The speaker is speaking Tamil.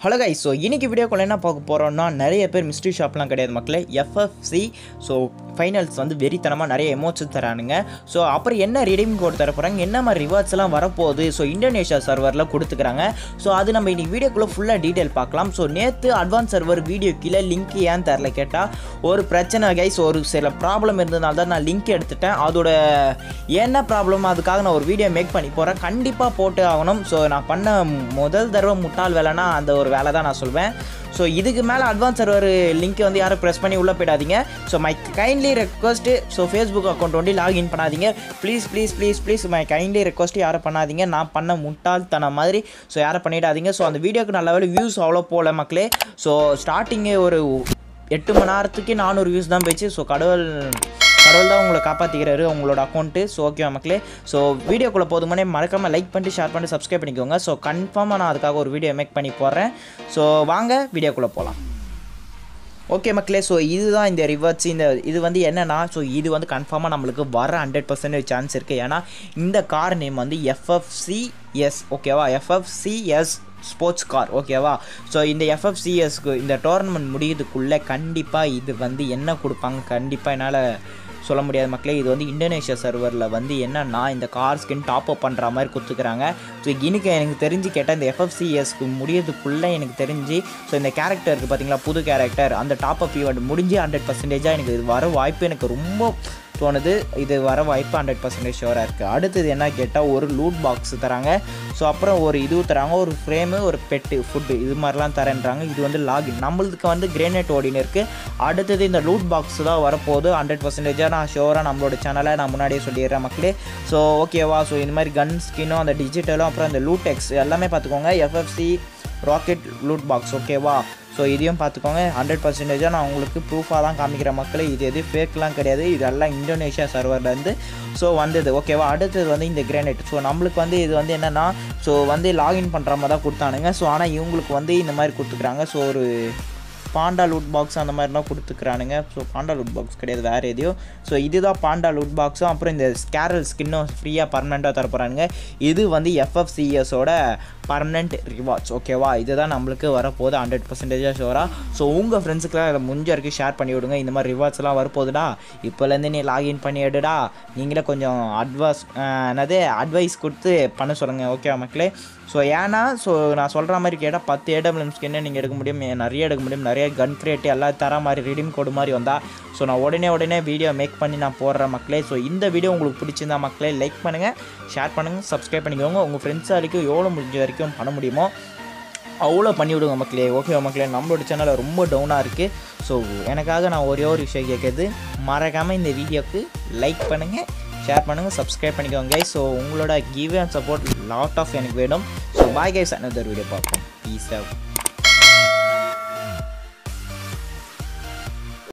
ஹலோ கைஸ் ஸோ இன்னைக்கு வீடியோக்குள்ள என்ன பார்க்க போகிறோம்னா நிறைய பேர் மிஸ்ட்ரி ஷாப்லாம் கிடையாது மக்களே எஃப்எஃப்சி ஸோ ஃபைனல்ஸ் வந்து வெறித்தனமாக நிறைய எமோட்ஸ் தரானுங்க ஸோ அப்புறம் என்ன ரிடீம் கோட் தர போகிறாங்க என்ன மாதிரி ரிவார்ட்ஸ் எல்லாம் வரப்போகுது ஸோ இந்தோனேஷியா சர்வரில் கொடுத்துக்கிறாங்க ஸோ அது நம்ம இன்னைக்கு வீடியோக்குள்ளே ஃபுல்லாக டீட்டெயில் பார்க்கலாம் ஸோ நேற்று அட்வான்ஸ் சர்வர் வீடியோ கீழே லிங்க் ஏன் தரல கேட்டால் ஒரு பிரச்சனை கைஸ் ஒரு சில ப்ராப்ளம் இருந்ததுனால தான் நான் லிங்க் எடுத்துட்டேன் அதோட என்ன ப்ராப்ளம் அதுக்காக நான் ஒரு வீடியோ மேக் பண்ணி போகிறேன் கண்டிப்பாக போட்டு ஆகணும் ஸோ நான் பண்ண முதல் தடவை முட்டாள் வேலைனா அந்த ஒரு வேலை தான் நான் சொல்வேன் ஸோ இதுக்கு மேலே அட்வான்ஸ் சர்வர் லிங்க் வந்து யாரும் ப்ரெஸ் பண்ணி உள்ளே போயிடாதீங்க so my kindly request so Facebook account வந்து லாகின் பண்ணாதீங்க please please please please my kindly request யாரும் பண்ணாதீங்க நான் பண்ண முட்டாள்தனம் மாதிரி ஸோ யாரும் பண்ணிடாதீங்க ஸோ அந்த வீடியோக்கு நல்ல வேலை வியூஸ் அவ்வளோ போகல மக்களே ஸோ ஸ்டார்டிங்கே ஒரு எட்டு மணி நேரத்துக்கு நானூறு வியூஸ் தான் போயிடுச்சு ஸோ கடவுள் கடவுள் தான் உங்களை காப்பாற்றிக்கிறாரு உங்களோட அக்கௌண்ட்டு ஸோ ஓகே மக்களே ஸோ வீடியோக்குள்ளே போதுமானே மறக்காமல் லைக் பண்ணிட்டு ஷேர் பண்ணிட்டு சப்ஸ்கிரைப் பண்ணிக்கோங்க ஸோ கன்ஃபார்மாக நான் அதுக்காக ஒரு வீடியோ மேக் பண்ணி போடுறேன் ஸோ வாங்க வீடியோக்குள்ளே போகலாம் ஓகே மக்களே ஸோ இதுதான் இந்த ரிவர்ட்ஸ் இந்த இது வந்து என்னென்னா ஸோ இது வந்து கன்ஃபார்மாக நம்மளுக்கு வர ஹண்ட்ரட் பர்சன்டேஜ் சான்ஸ் இருக்குது ஏன்னா இந்த கார் நேம் வந்து எஃப்எஃப்சிஎஸ் ஓகேவா எஃப்எஃப்சிஎஸ் ஸ்போர்ட்ஸ் கார் ஓகேவா ஸோ இந்த எஃப்எஃப்சிஎஸ்க்கு இந்த டோர்னமெண்ட் முடியறதுக்குள்ளே கண்டிப்பாக இது வந்து என்ன கொடுப்பாங்க கண்டிப்பாக என்னால் சொல்ல முடியாது மக்களே இது வந்து இந்தோனேஷியா சர்வரில் வந்து என்னன்னா இந்த கார் ஸ்கின் டாப் அப் பண்ணுற மாதிரி கொடுத்துக்கிறாங்க ஸோ இன்னைக்கு எனக்கு தெரிஞ்சு கேட்டால் இந்த எஃப்எஃப்சிஎஸ்க்கு முடியறதுக்குள்ளே எனக்கு தெரிஞ்சு ஸோ இந்த கேரக்டர் இருக்குது பார்த்தீங்களா புது கேரக்டர் அந்த டாப் அப் ஈவெண்ட் முடிஞ்சு ஹண்ட்ரட் பர்சன்டேஜாக எனக்கு இது வர வாய்ப்பு எனக்கு ரொம்ப தோணுது இது வர வாய்ப்பு ஹண்ட்ரட் பர்சன்டேஜ் ஷோராக இருக்குது அடுத்தது என்ன கேட்டால் ஒரு லூட் பாக்ஸ் தராங்க ஸோ அப்புறம் ஒரு இது தராங்க ஒரு ஃப்ரேமு ஒரு பெட்டு ஃபுட்டு இது மாதிரிலாம் தரேன்றாங்க இது வந்து லாகின் நம்மளுக்கு வந்து கிரேனேட் ஓடின்னு இருக்குது அடுத்தது இந்த லூட் பாக்ஸ் தான் வரப்போகுது ஹண்ட்ரட் பர்சன்டேஜாக நான் ஷோராக நம்மளோட சேனலை நான் முன்னாடியே சொல்லிடுறேன் மக்களே ஸோ ஓகேவா ஸோ இந்த மாதிரி கன் ஸ்கின்னும் அந்த டிஜிட்டலும் அப்புறம் அந்த லூட் எக்ஸ் எல்லாமே பார்த்துக்கோங்க எஃப்எஃப்சி ராக்கெட் லூட் பாக்ஸ் ஓகேவா ஸோ இதையும் பார்த்துக்கோங்க ஹண்ட்ரட் பர்சன்டேஜாக நான் உங்களுக்கு ப்ரூஃபாக தான் காமிக்கிற மக்களே இது எது ஃபேக்லாம் கிடையாது இதெல்லாம் இந்தோனேஷியா சர்வர்லேருந்து ஸோ வந்தது ஓகேவா அடுத்தது வந்து இந்த கிரானைட் ஸோ நம்மளுக்கு வந்து இது வந்து என்னென்னா ஸோ வந்து லாகின் பண்ணுற மாதிரி தான் கொடுத்தானுங்க ஸோ ஆனால் இவங்களுக்கு வந்து இந்த மாதிரி கொடுத்துக்குறாங்க ஸோ ஒரு பாண்டா லூட் பாக்ஸ் அந்த மாதிரிலாம் கொடுத்துக்கிறானுங்க ஸோ பாண்டா லூட் பாக்ஸ் கிடையாது வேறு எதையோ ஸோ இதுதான் பாண்டா லூட் பாக்ஸும் அப்புறம் இந்த ஸ்கேரல் ஸ்கின்னும் ஃப்ரீயாக பர்மனெண்ட்டாக தரப்போகிறானுங்க இது வந்து எஃப்எஃப்சிஎஸோட பர்மனெண்ட் ரிவார்ட்ஸ் ஓகேவா இதுதான் நம்மளுக்கு வரப்போகுது ஹண்ட்ரட் பர்சன்டேஜாக ஷோராக ஸோ உங்கள் ஃப்ரெண்ட்ஸுக்குலாம் இதை முடிஞ்ச வரைக்கும் ஷேர் பண்ணி விடுங்க இந்த மாதிரி ரிவார்ட்ஸ்லாம் வரப்போகுதுடா இப்போலேருந்து நீ லாகின் பண்ணி எடுடா நீங்களே கொஞ்சம் அட்வான்ஸ் என்னது அட்வைஸ் கொடுத்து பண்ண சொல்லுங்கள் ஓகேவா மக்களே ஸோ ஏன்னா ஸோ நான் சொல்கிற மாதிரி கேட்டால் பத்து ஏடபிள்எம் ஸ்கின்னு நீங்கள் எடுக்க முடியும் நிறைய எடுக்க முடியும் நிறைய கன் கிரேட் எல்லாம் தர மாதிரி ரிடீம் கோடு மாதிரி வந்தால் ஸோ நான் உடனே உடனே வீடியோ மேக் பண்ணி நான் போடுறேன் மக்களே ஸோ இந்த வீடியோ உங்களுக்கு பிடிச்சிருந்தா மக்களே லைக் பண்ணுங்கள் ஷேர் பண்ணுங்கள் சப்ஸ்கிரைப் பண்ணிக்கோங்க உங்கள் ஃப்ரெண்ட்ஸ் வரைக்கும் எவ்வளோ முடிஞ்ச வரைக்கும் பண்ண முடியுமோ அவ்வளோ பண்ணி விடுங்க மக்களே ஓகே மக்களே நம்மளோட சேனலில் ரொம்ப டவுனாக இருக்குது ஸோ எனக்காக நான் ஒரே ஒரு விஷயம் கேட்குறது மறக்காமல் இந்த வீடியோக்கு லைக் பண்ணுங்கள் ஷேர் பண்ணுங்கள் சப்ஸ்கிரைப் பண்ணிக்கோங்க கைஸ் ஸோ உங்களோட give and support lot of எனக்கு வேணும் so bye guys another video பார்ப்போம் பீஸ் ஆஃப்